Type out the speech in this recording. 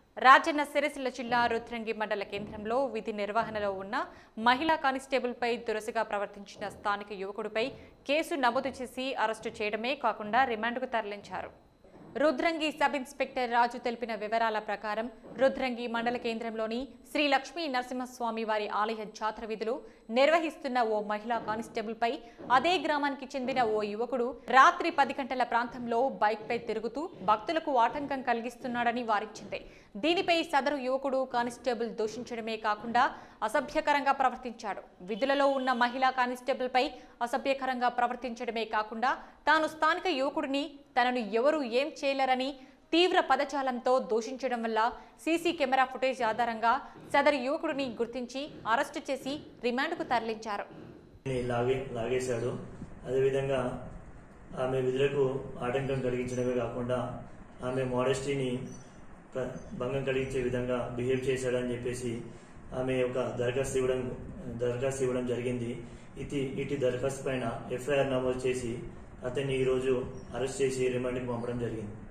రాజన్న సిరిసిల్ల జిల్లా రుద్రంగి మండల కేంద్రంలో విధి నిర్వహణలో ఉన్న మహిళా కానిస్టేబుల్పై దురసగా ప్రవర్తించిన స్థానిక యువకుడిపై కేసు నమోదు చేసి అరెస్టు చేయడమే కాకుండా రిమాండ్కు తరలించారు రుద్రంగి సబ్ ఇన్స్పెక్టర్ రాజు తెలిపిన వివరాల ప్రకారం రుద్రంగి మండల కేంద్రంలోని శ్రీ లక్ష్మీ నరసింహస్వామి వారి ఆలయ జాతర విధులు నిర్వహిస్తున్న ఓ మహిళా కానిస్టేబుల్పై అదే గ్రామానికి చెందిన ఓ యువకుడు రాత్రి పది గంటల ప్రాంతంలో బైక్పై తిరుగుతూ భక్తులకు ఆటంకం కలిగిస్తున్నాడని వారించింది దీనిపై సదరు యువకుడు కానిస్టేబుల్ దూషించడమే కాకుండా అసభ్యకరంగా ప్రవర్తించాడు విధులలో ఉన్న మహిళా కానిస్టేబుల్పై అసభ్యకరంగా ప్రవర్తించడమే కాకుండా తాను స్థానిక యువకుడిని తనను ఎవరు ఏం చేయలేరని తీవ్ర పదజాలంతో దూషించడం వల్ల సీసీ కెమెరా ఫుటేజ్ ఆధారంగా సదరు యువకుడిని గుర్తించి అరెస్టు చేసి రిమాండ్కు తరలించారు ని లాగే లాగేశాడు అదేవిధంగా ఆమె విధులకు ఆటంకం కలిగించడమే కాకుండా ఆమె మోడెస్టీని ప్ర- భంగం కలిగించే విధంగా బిహేవ్ చేశాడని చెప్పేసి ఆమె ఒక దరఖాస్తు ఇవ్వడం దరఖాస్తు ఇవ్వడం జరిగింది ఇటు ఇటు దరఖాస్తు పైన ఎఫ్ఐఆర్ నమోదు చేసి అతన్ని ఈరోజు అరెస్ట్ చేసి రిమాండ్కి పంపడం జరిగింది